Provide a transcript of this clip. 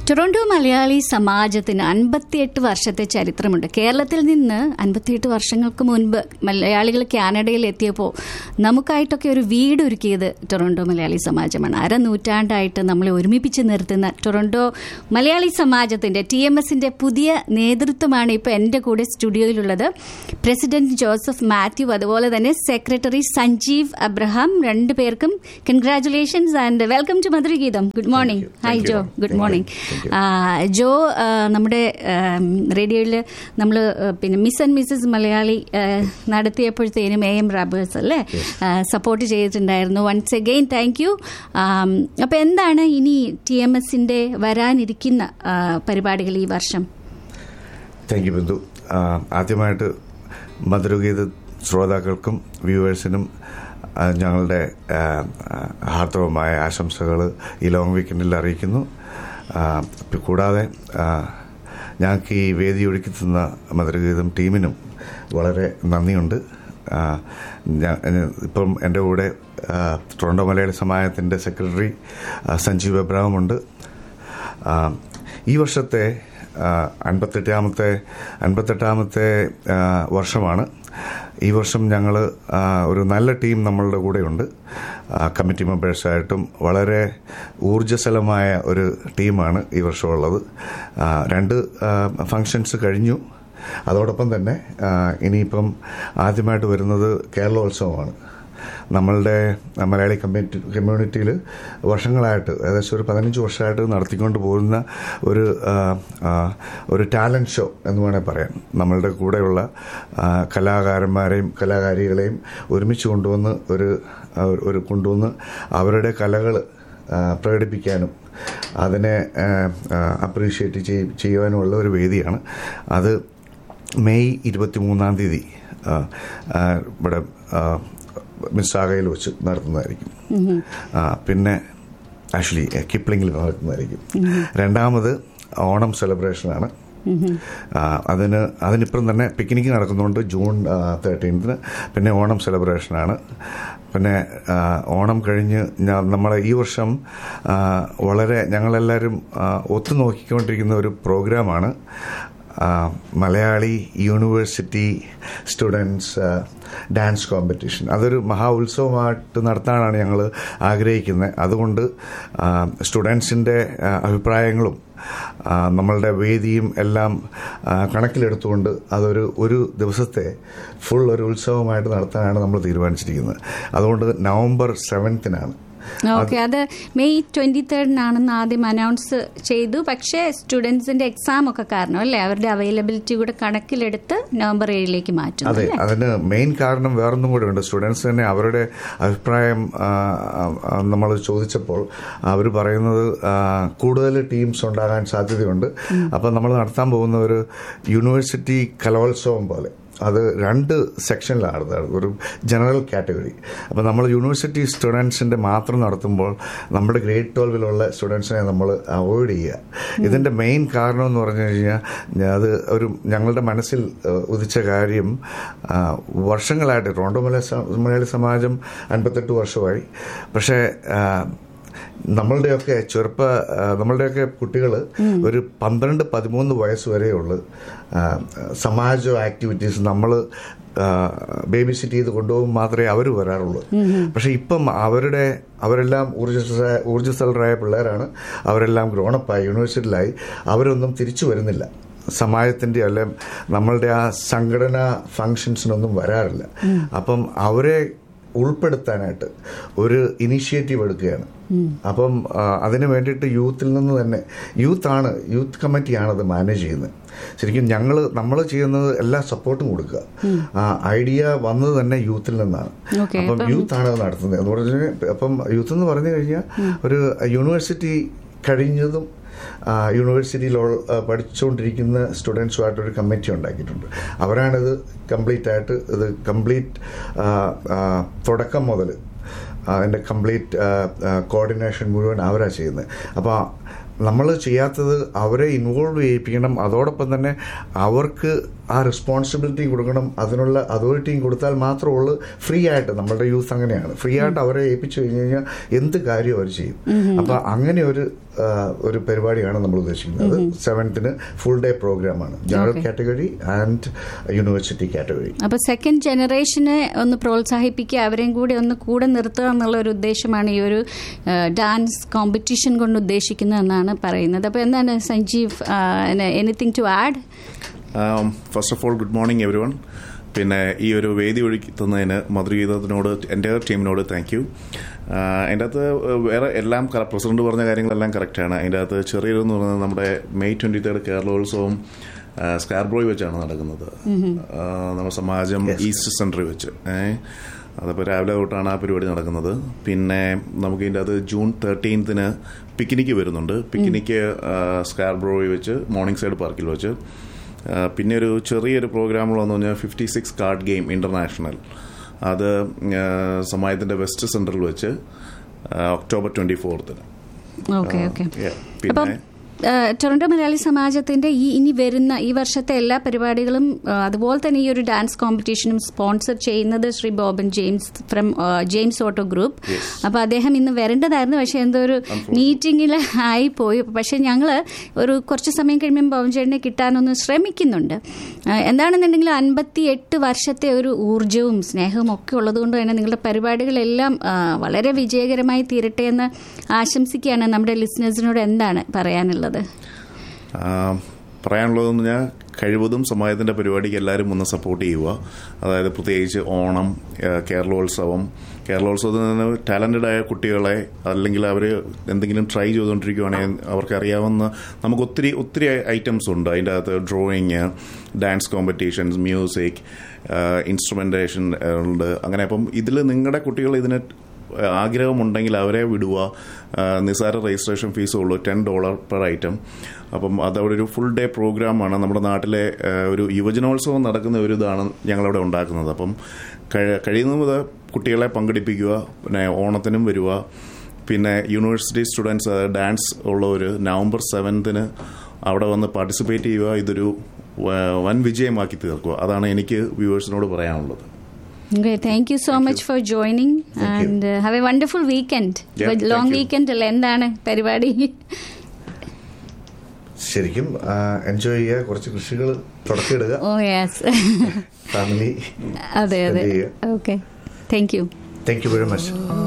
Toronto Malayali സമാജത്തിന് അൻപത്തിയെട്ട് വർഷത്തെ ചരിത്രമുണ്ട് കേരളത്തിൽ നിന്ന് അൻപത്തിയെട്ട് വർഷങ്ങൾക്ക് മുൻപ് മലയാളികൾ കാനഡയിൽ എത്തിയപ്പോൾ നമുക്കായിട്ടൊക്കെ ഒരു വീട് ഒരുക്കിയത് ടൊറോണ്ടോ മലയാളി സമാജമാണ് അര നൂറ്റാണ്ടായിട്ട് നമ്മളെ ഒരുമിപ്പിച്ച് നിർത്തുന്ന ടൊറോണ്ടോ മലയാളി സമാജത്തിന്റെ ടി എം എസിന്റെ പുതിയ നേതൃത്വമാണ് ഇപ്പോൾ എൻ്റെ കൂടെ സ്റ്റുഡിയോയിലുള്ളത് പ്രസിഡന്റ് ജോസഫ് മാത്യു അതുപോലെ തന്നെ സെക്രട്ടറി സഞ്ജീവ് അബ്രഹാം രണ്ടു പേർക്കും congratulations and welcome to Madhurageetham good morning you. Hi Thank you, Jo ma'am. Good Good morning morning. Thank you. Jo ആ, നമ്മുടെ റേഡിയോയിൽ നമ്മൾ പിന്നെ മിസ് ആൻഡ് മിസ്സസ് മലയാളി ആ, നടത്തിയപ്പോഴത്തേനും എ എം റാബേഴ്സ് അല്ലേ സപ്പോർട്ട് ചെയ്തിട്ടുണ്ടായിരുന്നു വൺസ് അഗെയിൻ താങ്ക് യു അപ്പോൾ എന്താണ് ഇനി ടി എം എസിന്റെ വരാനിരിക്കുന്ന ആ, പരിപാടികൾ ഈ വർഷം താങ്ക് യു ബിന്ദു ആ, ആദ്യമായിട്ട് മധുരഗീത ശ്രോതാക്കൾക്കും വ്യൂവേഴ്സിനും ആ, ഞങ്ങളുടെ ആ, ആ, ഹാർദവമായ ആശംസകൾ ഈ ലോങ് വീക്കെൻഡിൽ അറിയിക്കുന്നു ആ, പി- കൂടാതെ ആ, ഞങ്ങൾക്ക് ഈ വേദി ഒരുക്കി തന്ന മധുരഗീതം ടീമിനും വളരെ നന്ദിയുണ്ട് ആ, ഞാ- ഇപ്പം എൻ്റെ കൂടെ ആ, ടൊറൻഡോ മലയാളി സമാജത്തിൻ്റെ സെക്രട്ടറി ആ, സഞ്ജീവ് അബ്രാഹമുണ്ട് ആ, ഈ വർഷത്തെ ആ, അൻപത്തെട്ടാമത്തെ അൻപത്തെട്ടാമത്തെ ആ, വർഷമാണ് ഈ വർഷം ഞങ്ങൾ ഒരു നല്ല ടീം നമ്മളുടെ കൂടെയുണ്ട് ആ, കമ്മിറ്റി മെമ്പേഴ്സായിട്ടും വളരെ ഊർജ്ജസ്വലമായ ഒരു ടീമാണ് ഈ വർഷമുള്ളത് ആ, രണ്ട് ആ, ഫങ്ഷൻസ് കഴിഞ്ഞു അതോടൊപ്പം തന്നെ ആ, ഇനിയിപ്പം ആദ്യമായിട്ട് വരുന്നത് കേരളോത്സവമാണ് നമ്മളുടെ മലയാളി കമ്മ്യൂണിറ്റി കമ്മ്യൂണിറ്റിയിൽ വർഷങ്ങളായിട്ട് ഏകദേശം ഒരു പതിനഞ്ച് വർഷമായിട്ട് നടത്തിക്കൊണ്ട് പോകുന്ന ഒരു ആ, ആ, ഒരു ടാലൻറ്റ് ഷോ എന്ന് വേണേൽ പറയാം നമ്മളുടെ കൂടെയുള്ള ആ, കലാകാരന്മാരെയും കലാകാരികളെയും ഒരുമിച്ച് കൊണ്ടുവന്ന് ഒരു ആ, ഒരു കൊണ്ടുവന്ന് അവരുടെ കലകൾ പ്രകടിപ്പിക്കാനും അതിനെ അപ്രീഷിയേറ്റ് ചെയ്യുവാനുമുള്ള ഒരു വേദിയാണ് അത് മെയ് ഇരുപത്തി മൂന്നാം തീയതി ആ, ആ, ഇവിടെ ആ, മിസ്സാഗയിൽ വെച്ച് നടത്തുന്നതായിരിക്കും ആ, പിന്നെ ആക്ച്വലി കിപ്ലിംഗിൽ നടത്തുന്നതായിരിക്കും രണ്ടാമത് ഓണം സെലിബ്രേഷനാണ് ആ, അതിന് അതിനിപ്പുറം തന്നെ പിക്നിക്ക് നടക്കുന്നുണ്ട് ജൂൺ തേർട്ടീൻത്തിന് പിന്നെ ഓണം സെലിബ്രേഷനാണ് പിന്നെ ആ, ഓണം കഴിഞ്ഞ് ഞാൻ നമ്മളെ ഈ വർഷം ആ, വളരെ ഞങ്ങളെല്ലാവരും ആ, ഒത്തുനോക്കിക്കൊണ്ടിരിക്കുന്ന ഒരു പ്രോഗ്രാമാണ് ആ, Malayali university students dance competition അതൊരു മഹാ ഉത്സവമായിട്ട് നടത്താനാണ് ഞങ്ങൾ ആഗ്രഹിക്കുന്നത് അതുകൊണ്ട് സ്റ്റുഡൻസിൻ്റെ അഭിപ്രായങ്ങളും ആ, നമ്മളുടെ വേദിയും എല്ലാം ആ, കണക്കിലെടുത്തുകൊണ്ട് അതൊരു ഒരു ദിവസത്തെ ഫുൾ ഒരു ഉത്സവമായിട്ട് നടത്താനാണ് നമ്മൾ തീരുമാനിച്ചിരിക്കുന്നത് അതുകൊണ്ട് നവംബർ സെവൻത്തിനാണ് ഓക്കെ അത് മെയ് ട്വന്റി തേർഡിനാണെന്ന് ആദ്യം അനൗൺസ് ചെയ്തു പക്ഷേ സ്റ്റുഡൻസിന്റെ എക്സാം ഒക്കെ കാരണം അല്ലേ അവരുടെ അവൈലബിലിറ്റി കൂടെ കണക്കിലെടുത്ത് നവംബർ ഏഴിലേക്ക് മാറ്റും അതെ അതിന് മെയിൻ കാരണം വേറൊന്നും കൂടെ ഉണ്ട് സ്റ്റുഡൻസ് തന്നെ അവരുടെ അഭിപ്രായം നമ്മൾ ചോദിച്ചപ്പോൾ അവർ പറയുന്നത് ആ, കൂടുതൽ ടീംസ് ഉണ്ടാകാൻ സാധ്യതയുണ്ട് അപ്പം നമ്മൾ നടത്താൻ പോകുന്ന ഒരു യൂണിവേഴ്സിറ്റി കലോത്സവം പോലെ അത് രണ്ട് സെക്ഷനിലാണ് നടത്തുന്നത് ഒരു ജനറൽ കാറ്റഗറി അപ്പോൾ നമ്മൾ യൂണിവേഴ്സിറ്റി സ്റ്റുഡൻസിൻ്റെ മാത്രം നടത്തുമ്പോൾ നമ്മുടെ ഗ്രേഡ് ട്വൽവിലുള്ള സ്റ്റുഡൻസിനെ നമ്മൾ അവോയ്ഡ് ചെയ്യുക ഇതിൻ്റെ മെയിൻ കാരണം എന്ന് പറഞ്ഞു കഴിഞ്ഞാൽ അത് ഒരു ഞങ്ങളുടെ മനസ്സിൽ ഏഹ്, ഉദിച്ച കാര്യം ആ, വർഷങ്ങളായിട്ട് ടോറോണ്ടോ മലയാളി സ- മലയാളി സമാജം അൻപത്തെട്ട് വർഷമായി പക്ഷേ ആ, നമ്മളുടെയൊക്കെ ചെറുപ്പ ആ, നമ്മളുടെയൊക്കെ കുട്ടികൾ ഒരു പന്ത്രണ്ട് പതിമൂന്ന് വയസ്സ് വരെയുള്ളു ആ, സമാജ ആക്ടിവിറ്റീസ് നമ്മൾ ബേബി സിറ്റ് ചെയ്ത് കൊണ്ടുപോകും മാത്രമേ അവർ വരാറുള്ളൂ പക്ഷെ ഇപ്പം അവരുടെ അവരെല്ലാം ഊർജ്ജ ഊർജ്ജസ്വലരായ പിള്ളേരാണ് അവരെല്ലാം ഗ്രോണപ്പായി യൂണിവേഴ്സിറ്റിയിലായി അവരൊന്നും തിരിച്ചു വരുന്നില്ല സമാജത്തിന്റെ അല്ലെ നമ്മളുടെ ആ സംഘടനാ ഫങ്ഷൻസിനൊന്നും വരാറില്ല അപ്പം അവരെ ഉൾപ്പെടുത്താനായിട്ട് ഒരു ഇനിഷ്യേറ്റീവ് എടുക്കുകയാണ് അപ്പം ആ, അതിന് വേണ്ടിയിട്ട് യൂത്തിൽ നിന്ന് തന്നെ യൂത്താണ് യൂത്ത് കമ്മിറ്റിയാണ് അത് മാനേജ് ചെയ്യുന്നത് ശരിക്കും ഞങ്ങൾ നമ്മൾ ചെയ്യുന്നത് എല്ലാ സപ്പോർട്ടും കൊടുക്കുക ആ ഐഡിയ വന്നത് തന്നെ യൂത്തിൽ നിന്നാണ് Okay, അപ്പം യൂത്ത് ആണ് അത് നടത്തുന്നത് എന്ന് പറഞ്ഞാൽ അപ്പം യൂത്ത് എന്ന് പറഞ്ഞു കഴിഞ്ഞാൽ ഒരു യൂണിവേഴ്സിറ്റി കഴിഞ്ഞതും ആ, യൂണിവേഴ്സിറ്റിയിൽ ഉൾ- ആ, പഠിച്ചുകൊണ്ടിരിക്കുന്ന സ്റ്റുഡൻസുമായിട്ടൊരു കമ്മിറ്റി ഉണ്ടാക്കിയിട്ടുണ്ട് അവരാണിത് കംപ്ലീറ്റ് ആയിട്ട് ഇത് കംപ്ലീറ്റ് തുടക്കം മുതൽ അതിൻ്റെ കംപ്ലീറ്റ് കോർഡിനേഷൻ മുഴുവൻ അവരാണ് ചെയ്യുന്നത് അപ്പോൾ നമ്മൾ ചെയ്യാത്തത് അവരെ ഇൻവോൾവ് ചെയ്യിപ്പിക്കണം അതോടൊപ്പം തന്നെ അവർക്ക് ആ റെസ്പോൺസിബിലിറ്റി കൊടുക്കണം അതിനുള്ള അതോറിറ്റിയും കൊടുത്താൽ മാത്രമേ ഉള്ളൂ ഫ്രീ ആയിട്ട് നമ്മളുടെ യൂത്ത് അങ്ങനെയാണ് ഫ്രീ ആയിട്ട് അവരെ ഏൽപ്പിച്ചു കഴിഞ്ഞ് കഴിഞ്ഞാൽ എന്ത് കാര്യം അവർ ചെയ്യും അപ്പൊ അങ്ങനെ ഒരു ആ, ഒരു പരിപാടിയാണ് നമ്മൾ ഉദ്ദേശിക്കുന്നത് സെവൻത്തിന് ഫുൾ ഡേ പ്രോഗ്രാമാണ് general Okay. Category and university category അപ്പൊ സെക്കൻഡ് ജനറേഷനെ ഒന്ന് പ്രോത്സാഹിപ്പിക്കുക അവരെയും കൂടി ഒന്ന് കൂടെ നിർത്തുക എന്നുള്ള ഒരു ഉദ്ദേശമാണ് ഈ ഒരു ഡാൻസ് കോമ്പറ്റീഷൻ കൊണ്ട് ഉദ്ദേശിക്കുന്നത് എന്നാണ് പറയുന്നത് അപ്പൊ എന്താണ് Sanjeev anything to add first of all good morning everyone പിന്നെ ഈ ഒരു വേദി ഒരുക്കി തന്നതിന് മധുരഗീതത്തിനോട് എൻ്റെ ടീമിനോട് താങ്ക് യു അതിൻ്റെ അകത്ത് വേറെ എല്ലാം പ്രസിഡന്റ് പറഞ്ഞ കാര്യങ്ങളെല്ലാം കറക്റ്റാണ് അതിൻ്റെ അകത്ത് ചെറിയൊരെന്ന് പറയുന്നത് നമ്മുടെ മെയ് ട്വൻറ്റി തേർഡ് കേരളോത്സവം സ്കാർബ്രോയി വെച്ചാണ് നടക്കുന്നത് ആ, നമ്മുടെ സമാജം ഈസ്റ്റ് സെൻറ്ററിൽ വെച്ച് ഏഹ് അതപ്പോൾ രാവിലെ തൊട്ടാണ് ആ പരിപാടി നടക്കുന്നത് പിന്നെ നമുക്ക് ഇതിൻ്റെ അത് ജൂൺ തേർട്ടീൻത്തിന് പിക്നിക്ക് വരുന്നുണ്ട് പിക്നിക്ക് സ്കാർബ്രോയി വെച്ച് മോർണിംഗ് സൈഡ് പാർക്കിൽ വെച്ച് ആ, പിന്നെ ഒരു ചെറിയൊരു പ്രോഗ്രാമുള്ളതെന്ന് പറഞ്ഞാൽ fifty six card game international അത് ആ, സമായത്തിന്റെ വെസ്റ്റ് സെന്ററിൽ വെച്ച് ആ, ഒക്ടോബർ ട്വന്റി ഫോർത്തിന് ഓക്കെ ഓക്കെ പിന്നെ അപ്പം ആ, ടൊറന്റോ മലയാളി സമാജത്തിന്റെ ഈ ഇനി വരുന്ന ഈ വർഷത്തെ എല്ലാ പരിപാടികളും ആ, അതുപോലെ തന്നെ ഈ ഒരു ഡാൻസ് കോമ്പറ്റീഷനും സ്പോൺസർ ചെയ്യുന്നത് Shri Boban James from James auto group അപ്പൊ അദ്ദേഹം ഇന്ന് വരേണ്ടതായിരുന്നു പക്ഷെ എന്തോ ഒരു മീറ്റിംഗിൽ ആയി പോയി പക്ഷെ ഞങ്ങൾ ഒരു കുറച്ച് സമയം കഴിയുമ്പോൾ ബോബൻ ചേട്ടനെ കിട്ടാനൊന്ന് ശ്രമിക്കുന്നുണ്ട് ആ, എന്താണെന്നുണ്ടെങ്കിൽ അൻപത്തി എട്ട് വർഷത്തെ ഒരു ഊർജവും സ്നേഹവും ഒക്കെ ഉള്ളതുകൊണ്ട് തന്നെ നിങ്ങളുടെ പരിപാടികളെല്ലാം ആ, വളരെ വിജയകരമായി തീരട്ടെ എന്ന് ആശംസിക്കുകയാണ് നമ്മുടെ ലിസണേഴ്സിനോട് എന്താണ് പറയാനുള്ളത് ആ, പറയാനുള്ളതെന്ന് പറഞ്ഞാൽ കഴിവതും സമാജത്തിന്റെ പരിപാടിക്ക് എല്ലാവരും ഒന്ന് സപ്പോർട്ട് ചെയ്യുക അതായത് പ്രത്യേകിച്ച് ഓണം ആ, കേരളോത്സവം കേരളോത്സവത്തിൽ നിന്ന് ടാലന്റഡ് ആയ കുട്ടികളെ അല്ലെങ്കിൽ അവർ എന്തെങ്കിലും ട്രൈ ചെയ്തുകൊണ്ടിരിക്കുകയാണെങ്കിൽ അവർക്ക് അറിയാവുന്ന നമുക്ക് ഒത്തിരി ഒത്തിരി ഐറ്റംസ് ഉണ്ട് അതിൻ്റെ അകത്ത് drawing dance competitions music instrumentation ഉണ്ട് അങ്ങനെ അപ്പം ഇതിൽ നിങ്ങളുടെ കുട്ടികൾ ഇതിന് ആഗ്രഹമുണ്ടെങ്കിൽ അവരെ വിടുക ആ, നിസ്സാര രജിസ്ട്രേഷൻ ഫീസേ ഉള്ളൂ ടെൻ ഡോളർ പെർ ഐറ്റം അപ്പം അതവിടെ ഒരു ഫുൾ ഡേ പ്രോഗ്രാമാണ് നമ്മുടെ നാട്ടിലെ ആ, ഒരു യുവജനോത്സവം നടക്കുന്ന ഒരു ഇതാണ് ഞങ്ങളവിടെ ഉണ്ടാക്കുന്നത് അപ്പം കഴി- കഴിയുന്നത് കുട്ടികളെ പങ്കെടുപ്പിക്കുക പിന്നെ ഓണത്തിനും വരിക പിന്നെ യൂണിവേഴ്സിറ്റി സ്റ്റുഡൻസ് ഡാൻസ് ഉള്ളവർ നവംബർ സെവൻത്തിന് അവിടെ വന്ന് പാർട്ടിസിപ്പേറ്റ് ചെയ്യുക ഇതൊരു വ- വൻ വിജയമാക്കി തീർക്കുക അതാണ് എനിക്ക് വ്യൂവേഴ്സിനോട് പറയാനുള്ളത് Okay, thank you so much for joining Thank you. and uh, have a wonderful weekend. Yeah, thank long you. Weekend അല്ലേ എന്താണ് പരിപാടി ശരിക്കും എൻജോയ് ചെയ്യുക കുറച്ച് കൃഷികൾ തുടക്കിയിടുക ഓ യെസ് ഫാമിലി അതെ അതെ Spend ചെയ്യുക. Okay thank you thank you very much